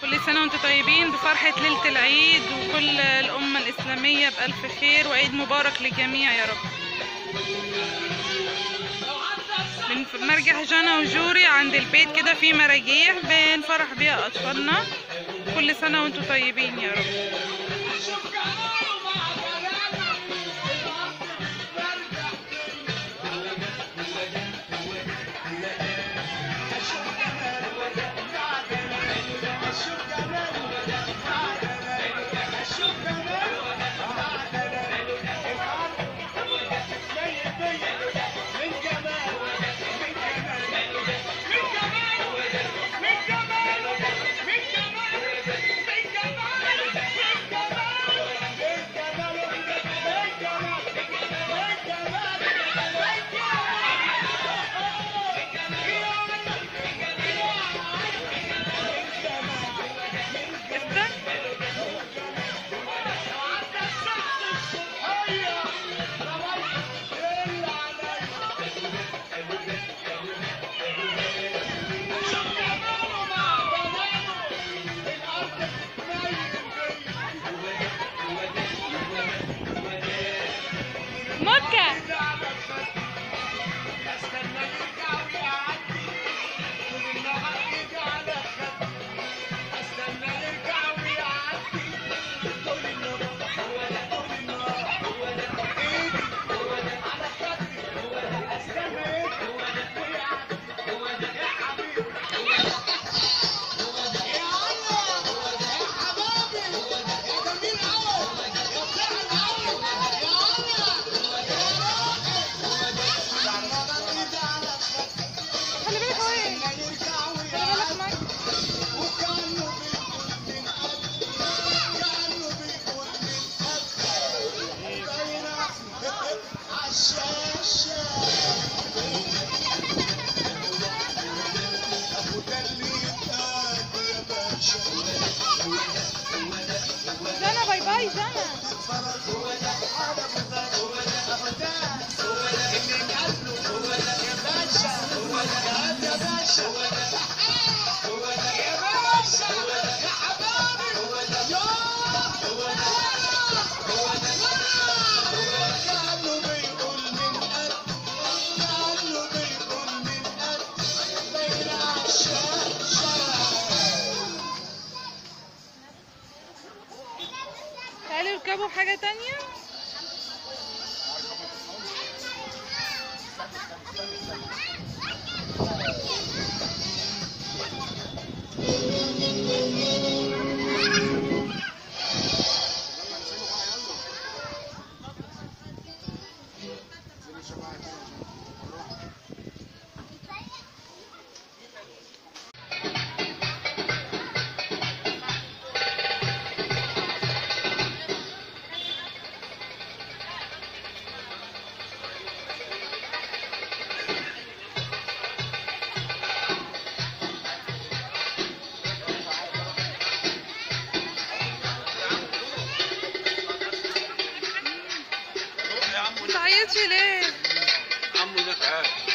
كل سنة وانتم طيبين بفرحة ليلة العيد وكل الأمة الإسلامية بألف خير وعيد مبارك للجميع يا رب بن- مرجح جنى وجوري عند البيت كده في مراجيح بنفرح بيها أطفالنا كل سنة وانتم طيبين يا رب استنى مكة خلي بالك هو ايه خلي بالك معاك جنى باي باي جنى تعالوا اركبوا حاجة تانية يا عمو متعيطش ليه عمو ده تعال